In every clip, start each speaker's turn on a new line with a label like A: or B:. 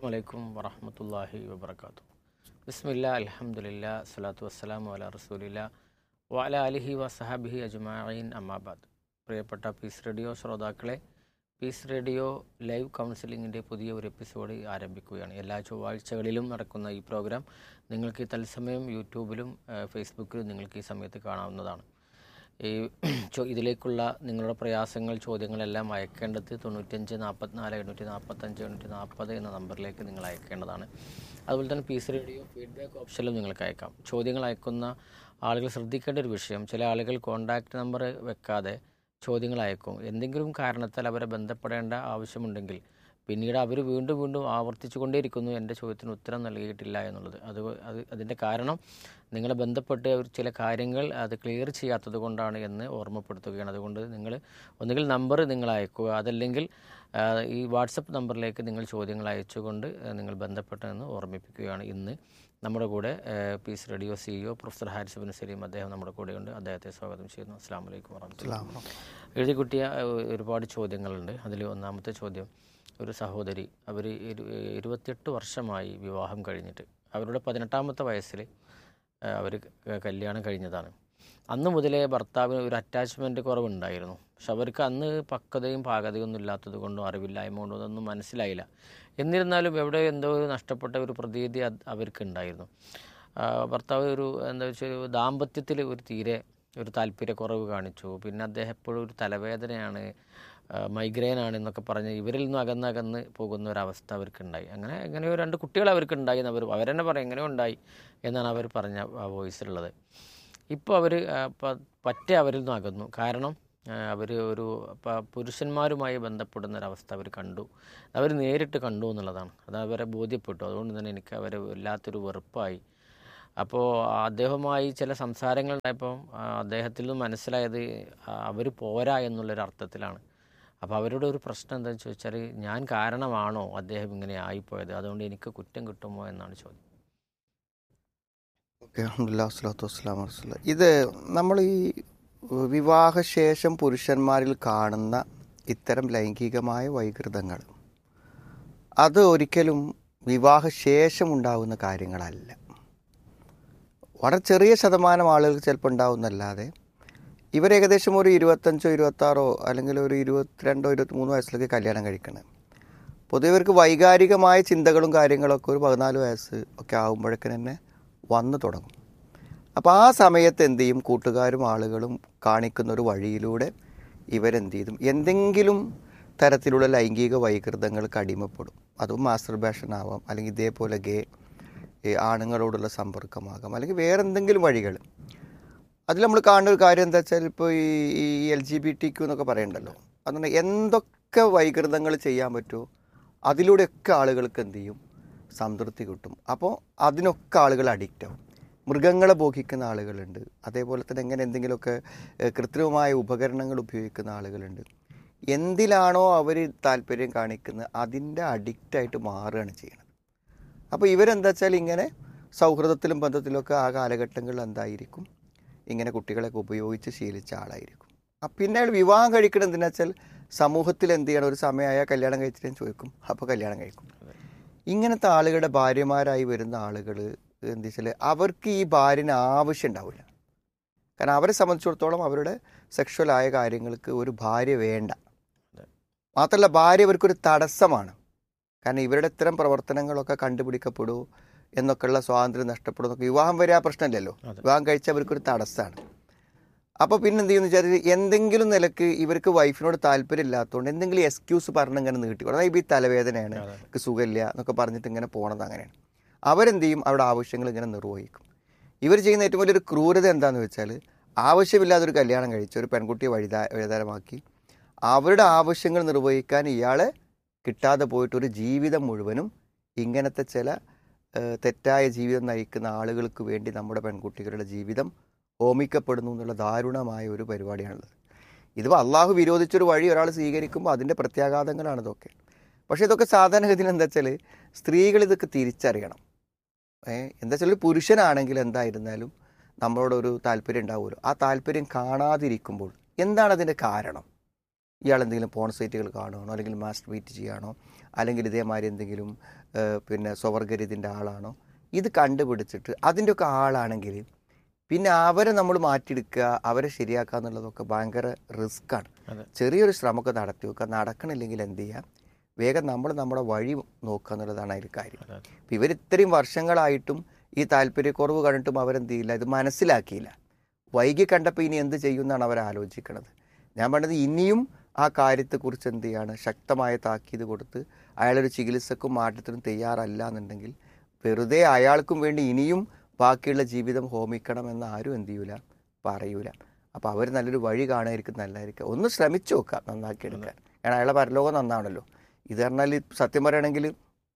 A: വലൈക്കും വറഹമത്തല്ലാഹി വബർക്കാത്തു ബിസ്മില്ല അലഹമുല്ല സ്വലാത്തു വസ്സലാം വല റസൂലില്ല വല അലിഹി വസഹാബിഹി അജ്മായിൻ അമ്മാബാദ് പ്രിയപ്പെട്ട പീസ് റേഡിയോ ശ്രോതാക്കളെ പീസ് റേഡിയോ ലൈവ് കൗൺസിലിങ്ങിൻ്റെ പുതിയ ഒരു എപ്പിസോഡ് ആരംഭിക്കുകയാണ് എല്ലാ ചൊവ്വാഴ്ചകളിലും നടക്കുന്ന ഈ പ്രോഗ്രാം നിങ്ങൾക്ക് തത്സമയം യൂട്യൂബിലും ഏഹ്, ഫേസ്ബുക്കിലും നിങ്ങൾക്ക് ഈ സമയത്ത് കാണാവുന്നതാണ് ഈ ചോ- ഇതിലേക്കുള്ള നിങ്ങളുടെ പ്രയാസങ്ങൾ ചോദ്യങ്ങളെല്ലാം അയക്കേണ്ടത് തൊണ്ണൂറ്റഞ്ച് നാൽപ്പത്തിനാല് എണ്ണൂറ്റി നാൽപ്പത്തഞ്ച് എണ്ണൂറ്റി നാൽപ്പത് എന്ന നമ്പറിലേക്ക് നിങ്ങൾ അയക്കേണ്ടതാണ് അതുപോലെ തന്നെ പീസ് റേഡിയോ ഫീഡ്ബാക്ക് ഓപ്ഷനിലും നിങ്ങൾക്ക് അയക്കാം ചോദ്യങ്ങൾ അയക്കുന്ന ആളുകൾ ശ്രദ്ധിക്കേണ്ട ഒരു വിഷയം ചില ആളുകൾ കോൺടാക്റ്റ് നമ്പർ വെക്കാതെ ചോദ്യങ്ങൾ അയക്കും എന്തെങ്കിലും കാരണത്താൽ അവരെ ബന്ധപ്പെടേണ്ട ആവശ്യമുണ്ടെങ്കിൽ പിന്നീട് അവർ വീണ്ടും വീണ്ടും ആവർത്തിച്ചു കൊണ്ടേയിരിക്കുന്നു എൻ്റെ ചോദ്യത്തിന് ഉത്തരം നൽകിയിട്ടില്ല എന്നുള്ളത് അത് അത് അതിൻ്റെ കാരണം നിങ്ങളെ ബന്ധപ്പെട്ട് അവർ ചില കാര്യങ്ങൾ അത് ക്ലിയർ ചെയ്യാത്തത് കൊണ്ടാണ് എന്ന് ഓർമ്മപ്പെടുത്തുകയാണ് അതുകൊണ്ട് നിങ്ങൾ ഒന്നുകിൽ നമ്പർ നിങ്ങൾ അയക്കുക അതല്ലെങ്കിൽ ആ, ഈ വാട്സപ്പ് നമ്പറിലേക്ക് നിങ്ങൾ ചോദ്യങ്ങൾ അയച്ചുകൊണ്ട് ആ, നിങ്ങൾ ബന്ധപ്പെട്ടെന്ന് ഓർമ്മിപ്പിക്കുകയാണ് ഇന്ന് നമ്മുടെ കൂടെ ആ, peace radio CEO professor Haris bin Saleem അദ്ദേഹം നമ്മുടെ കൂടെയുണ്ട് അദ്ദേഹത്തെ സ്വാഗതം ചെയ്യുന്നു അസ്സാം വലൈക്കും വാഹമത്തുള്ള എഴുതി കിട്ടിയ ഏഹ്, ഒരുപാട് ചോദ്യങ്ങളുണ്ട് അതിൽ ഒന്നാമത്തെ ചോദ്യം ഒരു സഹോദരി അവർ ഇരുപത്തിയെട്ട് വർഷമായി വിവാഹം കഴിഞ്ഞിട്ട് അവരുടെ പതിനെട്ടാമത്തെ വയസ്സിൽ അവർ കല്യാണം കഴിഞ്ഞതാണ് അന്ന് മുതലേ ഭർത്താവിന് ഒരു അറ്റാച്ച്മെൻറ്റ് കുറവുണ്ടായിരുന്നു പക്ഷെ അവർക്ക് അന്ന് പക്വതയും പാകതയും ഒന്നും ഇല്ലാത്തത് കൊണ്ടും അറിവില്ലായ്മ കൊണ്ടും അതൊന്നും മനസ്സിലായില്ല എന്നിരുന്നാലും എവിടെ എന്തോ ഒരു നഷ്ടപ്പെട്ട ഒരു പ്രതീതി അത് അവർക്കുണ്ടായിരുന്നു ആ, ഭർത്താവ് ഒരു എന്താ വെച്ചാൽ ദാമ്പത്യത്തിൽ ഒരു തീരെ ഒരു താല്പര്യക്കുറവ് കാണിച്ചു പിന്നെ അദ്ദേഹം എപ്പോഴും ഒരു തലവേദനയാണ് മൈഗ്രെയിൻ ആണ് എന്നൊക്കെ പറഞ്ഞ് ഇവരിൽ നിന്നും അകന്നകന്ന് പോകുന്ന ഒരവസ്ഥ അവർക്കുണ്ടായി അങ്ങനെ എങ്ങനെയോ രണ്ട് കുട്ടികൾ അവർക്കുണ്ടായി എന്ന് അവർ അവരെന്നെ പറയും എങ്ങനെയോ ഉണ്ടായി എന്നാണ് അവർ പറഞ്ഞ ആ വോയിസിലുള്ളത് ഇപ്പോൾ അവർ പറ്റേ അവരിൽ നിന്നും അകന്നു കാരണം അവർ ഒരു പ- പുരുഷന്മാരുമായി ബന്ധപ്പെടുന്ന ഒരവസ്ഥ അവർ കണ്ടു അവർ നേരിട്ട് കണ്ടു എന്നുള്ളതാണ് അത് അവരെ ബോധ്യപ്പെട്ടു അതുകൊണ്ട് തന്നെ എനിക്ക് അവരെ വല്ലാത്തൊരു വെറുപ്പായി അപ്പോൾ അദ്ദേഹവുമായി ചില സംസാരങ്ങൾ ഉണ്ടായപ്പോൾ അദ്ദേഹത്തിൽ നിന്ന് മനസ്സിലായത് അവർ പോരാ എന്നുള്ളൊരു അർത്ഥത്തിലാണ് അപ്പോൾ അവരുടെ ഒരു പ്രശ്നം എന്താണെന്ന് ചോദിച്ചാൽ ഞാൻ കാരണമാണോ അദ്ദേഹം ഇങ്ങനെ ആയിപ്പോയത് അതുകൊണ്ട് എനിക്ക് കുറ്റം കിട്ടുമോ എന്നാണ് ചോദ്യം
B: ഓക്കെ അൽഹംദുലില്ലാ വസ്സലാത്തു വസ്സലാമു അലാ റസൂലില്ലാ. ഇത് നമ്മൾ ഈ വിവാഹശേഷം പുരുഷന്മാരിൽ കാണുന്ന ഇത്തരം ലൈംഗികമായ വൈകൃതങ്ങൾ അത് ഒരിക്കലും വിവാഹശേഷം ഉണ്ടാകുന്ന കാര്യങ്ങളല്ല വളരെ ചെറിയ ശതമാനം ആളുകൾക്ക് ചിലപ്പോൾ ഉണ്ടാവുന്നല്ലാതെ ഇവർ ഏകദേശം ഒരു ഇരുപത്തഞ്ചോ ഇരുപത്താറോ അല്ലെങ്കിൽ ഒരു ഇരുപത്തിരണ്ടോ ഇരുപത്തിമൂന്നോ വയസ്സിലൊക്കെ കല്യാണം കഴിക്കണം പൊതുവെ ഇവർക്ക് വൈകാരികമായ ചിന്തകളും കാര്യങ്ങളൊക്കെ ഒരു പതിനാല് വയസ്സ് ഒക്കെ ആകുമ്പോഴേക്കും തന്നെ വന്നു തുടങ്ങും അപ്പോൾ ആ സമയത്ത് എന്ത് ചെയ്യും കൂട്ടുകാരും ആളുകളും കാണിക്കുന്ന ഒരു വഴിയിലൂടെ ഇവരെന്ത് ചെയ്തും എന്തെങ്കിലും തരത്തിലുള്ള ലൈംഗിക വൈകൃതങ്ങൾക്ക് അടിമപ്പെടും അതും മാസ്റ്റർബേഷൻ ആവാം അല്ലെങ്കിൽ ഇതേപോലെ ഗേ ഈ ആണുങ്ങളോടുള്ള സമ്പർക്കമാകാം അല്ലെങ്കിൽ വേറെ എന്തെങ്കിലും വഴികൾ അതിൽ നമ്മൾ കാണുന്ന ഒരു കാര്യം എന്താ വെച്ചാൽ ഇപ്പോൾ ഈ ഈ L G B T Q എന്നൊക്കെ പറയണ്ടല്ലോ അതുകൊണ്ട് എന്തൊക്കെ വൈകൃതങ്ങൾ ചെയ്യാൻ പറ്റുമോ അതിലൂടെയൊക്കെ ആളുകൾക്ക് എന്ത് ചെയ്യും സംതൃപ്തി കിട്ടും അപ്പോൾ അതിനൊക്കെ ആളുകൾ അഡിക്റ്റ് ആവും മൃഗങ്ങളെ ഭോഗിക്കുന്ന ആളുകളുണ്ട് അതേപോലെ തന്നെ എങ്ങനെ എന്തെങ്കിലുമൊക്കെ ഏഹ്, കൃത്രിമമായ ഉപകരണങ്ങൾ ഉപയോഗിക്കുന്ന ആളുകളുണ്ട് എന്തിലാണോ അവർ താല്പര്യം കാണിക്കുന്നത് അതിൻ്റെ അഡിക്റ്റായിട്ട് മാറുകയാണ് ചെയ്യുന്നത് അപ്പോൾ ഇവരെന്താ വെച്ചാൽ ഇങ്ങനെ സൗഹൃദത്തിലും ബന്ധത്തിലൊക്കെ ആ കാലഘട്ടങ്ങളിൽ എന്തായിരിക്കും ഇങ്ങനെ കുട്ടികളെയൊക്കെ ഉപയോഗിച്ച് ശീലിച്ച ആളായിരിക്കും അപ്പം പിന്നെ അയാൾ വിവാഹം കഴിക്കണം എന്തിനാ വെച്ചാൽ സമൂഹത്തിൽ എന്ത് ചെയ്യണം ഒരു സമയമായ കല്യാണം കഴിച്ചിട്ട് ചോദിക്കും അപ്പോൾ കല്യാണം കഴിക്കും ഇങ്ങനത്തെ ആളുകളുടെ ഭാര്യമാരായി വരുന്ന ആളുകൾ എന്താ വെച്ചാൽ അവർക്ക് ഈ ഭാര്യന് ആവശ്യം ഉണ്ടാവില്ല കാരണം അവരെ സംബന്ധിച്ചിടത്തോളം അവരുടെ സെക്ഷുവലായ കാര്യങ്ങൾക്ക് ഒരു ഭാര്യ വേണ്ട മാത്രമല്ല ഭാര്യ ഇവർക്കൊരു തടസ്സമാണ് കാരണം ഇവരുടെ ഇത്തരം പ്രവർത്തനങ്ങളൊക്കെ കണ്ടുപിടിക്കപ്പെടൂ എന്നൊക്കെയുള്ള സ്വാതന്ത്ര്യം നഷ്ടപ്പെടും എന്നൊക്കെ വിവാഹം വരെ ആ പ്രശ്നമില്ലല്ലോ
A: അതെ.
B: വിവാഹം കഴിച്ചാൽ അവർക്കൊരു തടസ്സമാണ് അപ്പോൾ പിന്നെ എന്ത് ചെയ്യുന്നു വെച്ചാൽ എന്തെങ്കിലും നിലക്ക് ഇവർക്ക് വൈഫിനോട് താല്പര്യം ഇല്ലാത്തതുകൊണ്ട് എന്തെങ്കിലും എക്സ്ക്യൂസ് പറഞ്ഞ് ഇങ്ങനെ നീട്ടി കൊടുക്കും അതായത് ഈ തലവേദനയാണ്
A: അതെ.
B: എനിക്ക് സുഖമില്ല എന്നൊക്കെ പറഞ്ഞിട്ട് ഇങ്ങനെ പോണത് അങ്ങനെയാണ് അവരെന്ത് ചെയ്യും അവരുടെ ആവശ്യങ്ങൾ ഇങ്ങനെ നിർവഹിക്കും ഇവർ ചെയ്യുന്ന ഏറ്റവും വലിയൊരു ക്രൂരത എന്താണെന്ന് വെച്ചാൽ ആവശ്യമില്ലാതെ ഒരു കല്യാണം കഴിച്ച് ഒരു പെൺകുട്ടിയെ വഴിതാ വഴിതാരമാക്കി അവരുടെ ആവശ്യങ്ങൾ നിർവഹിക്കാൻ ഇയാളെ കിട്ടാതെ പോയിട്ട് ഒരു ജീവിതം മുഴുവനും ഇങ്ങനത്തെ ചില ഏഹ്, തെറ്റായ ജീവിതം നയിക്കുന്ന ആളുകൾക്ക് വേണ്ടി നമ്മുടെ പെൺകുട്ടികളുടെ ജീവിതം ഹോമിക്കപ്പെടുന്നു എന്നുള്ള ദാരുണമായ ഒരു പരിപാടിയാണുള്ളത് ഇത് അള്ളാഹു വിരോധിച്ചൊരു വഴി ഒരാൾ സ്വീകരിക്കുമ്പോൾ അതിൻ്റെ പ്രത്യാഘാതങ്ങളാണ് ഇതൊക്കെ പക്ഷേ ഇതൊക്കെ സാധാരണഗതിയിൽ എന്താ വെച്ചാൽ സ്ത്രീകൾ ഇതൊക്കെ തിരിച്ചറിയണം ഏ എന്താ വെച്ചാൽ ഒരു പുരുഷനാണെങ്കിൽ എന്തായിരുന്നാലും നമ്മളോട് ഒരു താല്പര്യം ഉണ്ടാവുമല്ലോ ആ താല്പര്യം കാണാതിരിക്കുമ്പോൾ എന്താണ് അതിൻ്റെ കാരണം ഇയാൾ എന്തെങ്കിലും പോൺ സൈറ്റുകൾ കാണുകയാണോ അല്ലെങ്കിൽ മാസ്റ്റർബേറ്റ് ചെയ്യുകയാണോ അല്ലെങ്കിൽ ഇതേമാതിരി എന്തെങ്കിലും ഏഹ്, പിന്നെ സ്വവർഗരീതിൻ്റെ ആളാണോ ഇത് കണ്ടുപിടിച്ചിട്ട് അതിൻ്റെയൊക്കെ ആളാണെങ്കിൽ പിന്നെ അവരെ നമ്മൾ മാറ്റിയെടുക്കുക അവരെ ശരിയാക്കുക എന്നുള്ളതൊക്കെ ഭയങ്കര റിസ്ക്കാണ്
A: അതെ.
B: ചെറിയൊരു ശ്രമമൊക്കെ നടത്തി വെക്കുക നടക്കണില്ലെങ്കിൽ എന്ത് ചെയ്യുക വേഗം നമ്മൾ നമ്മുടെ വഴി നോക്കുക എന്നുള്ളതാണ് അതിൽ കാര്യം
A: അതെ, അതെ.
B: ഇപ്പം ഇവർ ഇത്രയും വർഷങ്ങളായിട്ടും ഈ താല്പര്യക്കുറവ് കണ്ടിട്ടും അവരെന്ത് ചെയ്യില്ല ഇത് മനസ്സിലാക്കിയില്ല വൈകി കണ്ടപ്പോൾ ഇനി എന്ത് ചെയ്യുമെന്നാണ് അവർ ആലോചിക്കുന്നത് ഞാൻ പറഞ്ഞത് ഇനിയും ആ കാര്യത്തെക്കുറിച്ച് എന്ത് ചെയ്യാണ് ശക്തമായ താക്കീത് കൊടുത്ത് അയാളൊരു ചികിത്സക്കും മാറ്റത്തിനും തയ്യാറല്ല എന്നുണ്ടെങ്കിൽ വെറുതെ അയാൾക്കും വേണ്ടി ഇനിയും ബാക്കിയുള്ള ജീവിതം ഹോമിക്കണം എന്ന് ആരും എന്ത് ചെയ്യൂല പറയൂല അപ്പോൾ അവർ നല്ലൊരു വഴി കാണാതിരിക്കും നല്ലതായിരിക്കും ഒന്ന് ശ്രമിച്ചു നോക്കാം നന്നാക്കി എടുക്കാൻ കാരണം അയാളെ പരലോകം നന്നാണല്ലോ ഇത് പറഞ്ഞാൽ സത്യം പറയുകയാണെങ്കിൽ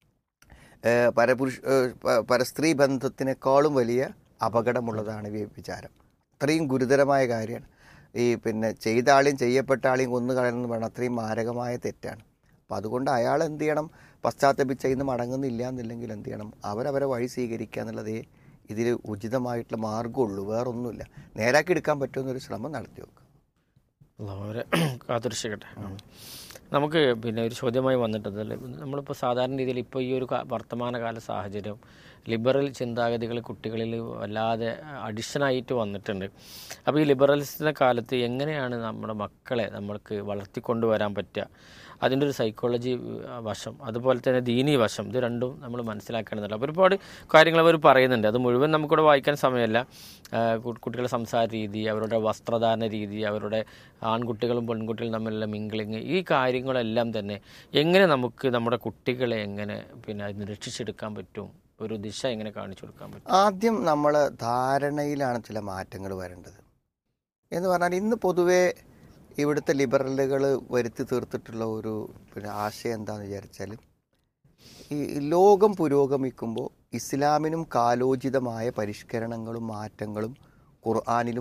B: ഏഹ് പരപുരുഷ ഏഹ് പ- പരസ്ത്രീ ബന്ധത്തിനേക്കാളും വലിയ അപകടമുള്ളതാണ് ഈ വിചാരം അത്രയും ഗുരുതരമായ കാര്യമാണ് ഈ പിന്നെ ചെയ്ത ആളെയും ചെയ്യപ്പെട്ട ആളെയും കൊന്നു കളയണമെന്ന് പറഞ്ഞാൽ അത്രയും മാരകമായ തെറ്റാണ് അപ്പം അതുകൊണ്ട് അയാൾ എന്ത് ചെയ്യണം പശ്ചാത്തപിച്ച ഇന്ന് മടങ്ങുന്നില്ല എന്നുണ്ടെങ്കിൽ എന്ത് ചെയ്യണം അവരവരെ വഴി സ്വീകരിക്കുക എന്നുള്ളതേ ഇതിൽ ഉചിതമായിട്ടുള്ള മാർഗ്ഗമുള്ളൂ വേറൊന്നുമില്ല നേരാക്കി എടുക്കാൻ പറ്റുമെന്നൊരു ശ്രമം നടത്തി നോക്കുക
A: അള്ളാഹു അവരെ കാത്തുരക്ഷിക്കട്ടെ നമുക്ക് പിന്നെ ഒരു ചോദ്യമായി വന്നിട്ടത് അല്ലേ നമ്മളിപ്പോൾ സാധാരണ രീതിയിൽ ഇപ്പോൾ ഈ ഒരു കാ- വർത്തമാനകാല സാഹചര്യം ലിബറൽ ചിന്താഗതികൾ കുട്ടികളിൽ വല്ലാതെ അഡിഷനായിട്ട് വന്നിട്ടുണ്ട് അപ്പോൾ ഈ ലിബറൽസിൻ്റെ കാലത്ത് എങ്ങനെയാണ് നമ്മുടെ മക്കളെ നമ്മൾക്ക് വളർത്തിക്കൊണ്ടുവരാൻ പറ്റുക അതിൻ്റെ ഒരു സൈക്കോളജി വശം അതുപോലെ തന്നെ ദീനി വശം ഇത് രണ്ടും നമ്മൾ മനസ്സിലാക്കേണ്ടതല്ല അപ്പോൾ ഒരുപാട് കാര്യങ്ങൾ അവർ പറയുന്നുണ്ട് അത് മുഴുവൻ നമുക്കിവിടെ വായിക്കാൻ സമയമല്ല ആ, കു- കുട്ടികളുടെ സംസാര രീതി അവരുടെ വസ്ത്രധാരണ രീതി അവരുടെ ആൺകുട്ടികളും പെൺകുട്ടികളും തമ്മിലുള്ള മിങ്കിളിങ് ഈ കാര്യങ്ങളെല്ലാം തന്നെ എങ്ങനെ നമുക്ക് നമ്മുടെ കുട്ടികളെ എങ്ങനെ പിന്നെ അതിന് രക്ഷിച്ചെടുക്കാൻ പറ്റും ഒരു ദിശ എങ്ങനെ കാണിച്ചു കൊടുക്കാൻ പറ്റും
B: ആദ്യം നമ്മൾ ധാരണയിലാണ് ചില മാറ്റങ്ങൾ വരേണ്ടത് എന്ന് പറഞ്ഞാൽ ഇന്ന് പൊതുവേ ഇവിടുത്തെ ലിബറലുകൾ വരുത്തി തീർത്തിട്ടുള്ള ഒരു പിന്നെ ആശയം എന്താണെന്ന് വിചാരിച്ചാൽ ഈ ലോകം പുരോഗമിക്കുമ്പോൾ ഇസ്ലാമിനും കാലോചിതമായ പരിഷ്കരണങ്ങളും മാറ്റങ്ങളും ഖുർആാനിലും